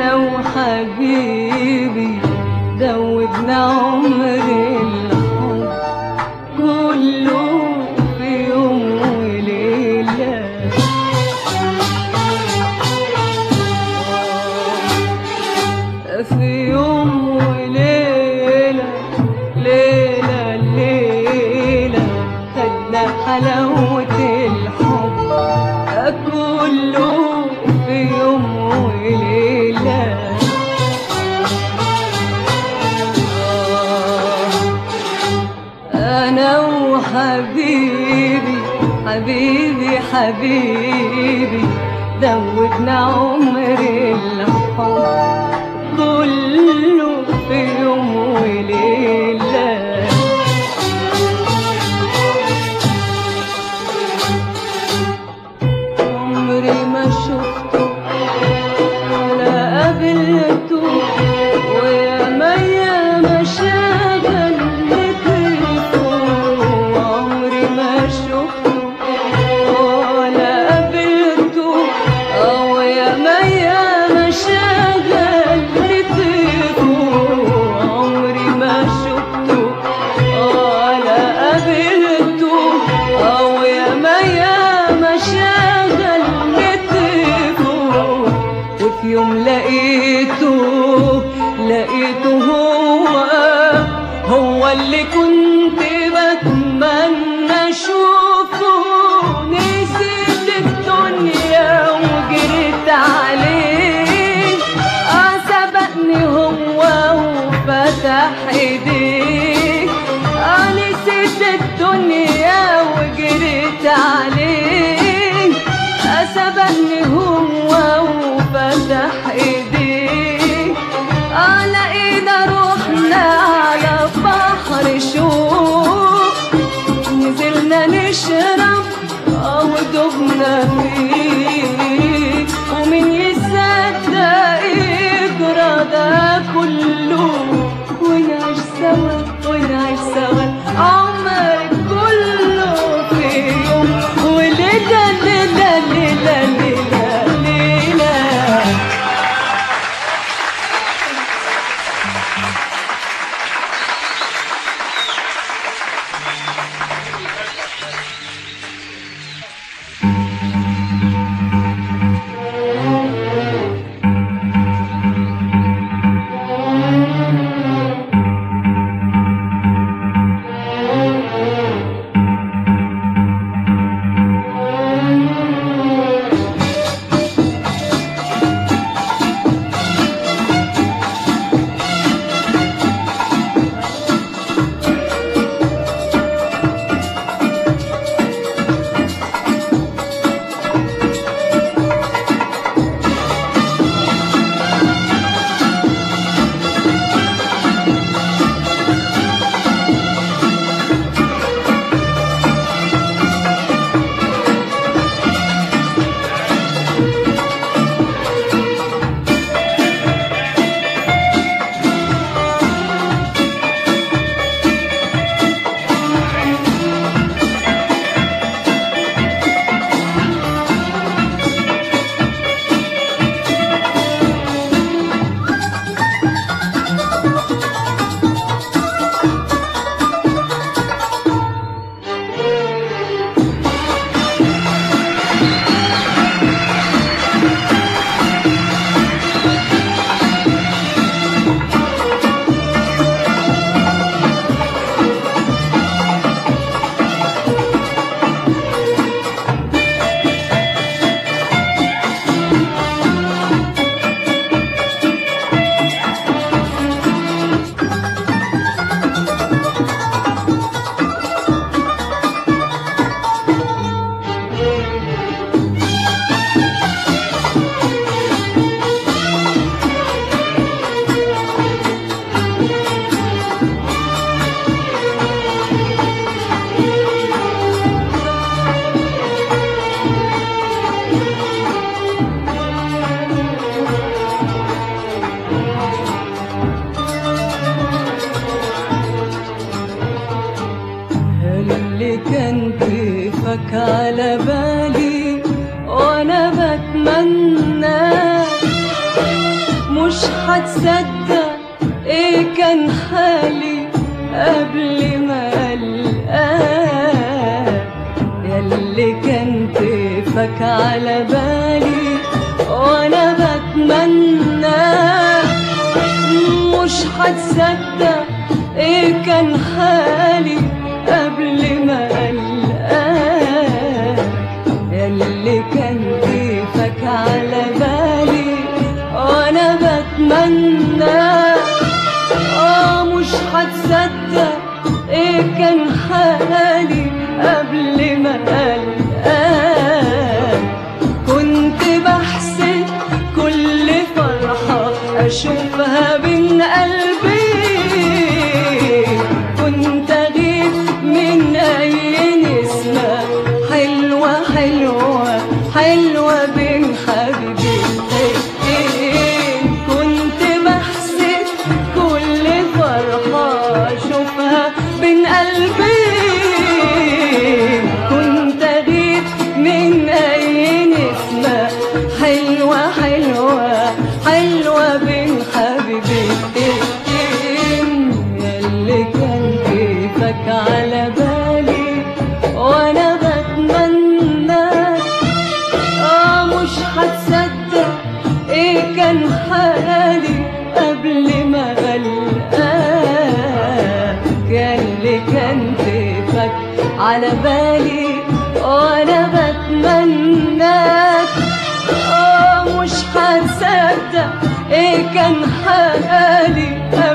انا وحبيبي دوبنا عمر الحب كله في يوم وليله في يوم وليلة ليلة ليلة خدنا حلاوة الحب كله في يوم وليلة أنا وحبيبي حبيبي حبيبي دوبنا عمر الحب كله في يوم وليلة عمري ما شفته ولا قابلته ويا ميا ما شغل تليفون عمري ما شفته ولا قابلته أو يا ميا ما شغل تليفون عمري ما شفته ولا قابلته أو يا ميا ما شغل تليفون وفي يوم لقيته لقيته هو هو اللي كنت بتمنى اشوفه نسيت الدنيا وجريت عليه اه سبقني هو وفتح ايديه اه نسيت الدنيا وجريت عليه اه سبقني هو وفتح ايديه اه لقينا روحنا على بحر شوق نزلنا نشرب اه ودوبنا فيه ومين يصدق يجرى ده كله ونعيش سوا ونعيش سوا عمرك كله في يوم وليلة ليلة ليلة ليلة ليلة اللي كان كيفك على بالي وانا بتمنى مش هتصدق ايه كان حالي قبل ما القاك ياللي كان كيفك على بالي وانا بتمنى مش هتصدق ايه كان حالي قبل ما القاك ياللي كان كيفك على بالي وانا بتمنى اه مش هتصدق ايه كان حالي قبل ما القاك كنت بحسب كل فرحة أشوفها بين قلبي كنت أغيب من أي نسمة حلوة حلوة حلوة بين حبيبتين كنت بحسب كل فرحة أشوفها بين قلبي كنت أغيب من أي نسمة حلوة حلوة حلوة بين حبيبتين ياللي كان كيفك على بالي وأنا بتمنى آه مش هتصدق إيه كان حالي قبل ما ألقاك ياللي كان كيفك على بالي وأنا بتمناك آه مش هتصدق إيه كان حالي قبل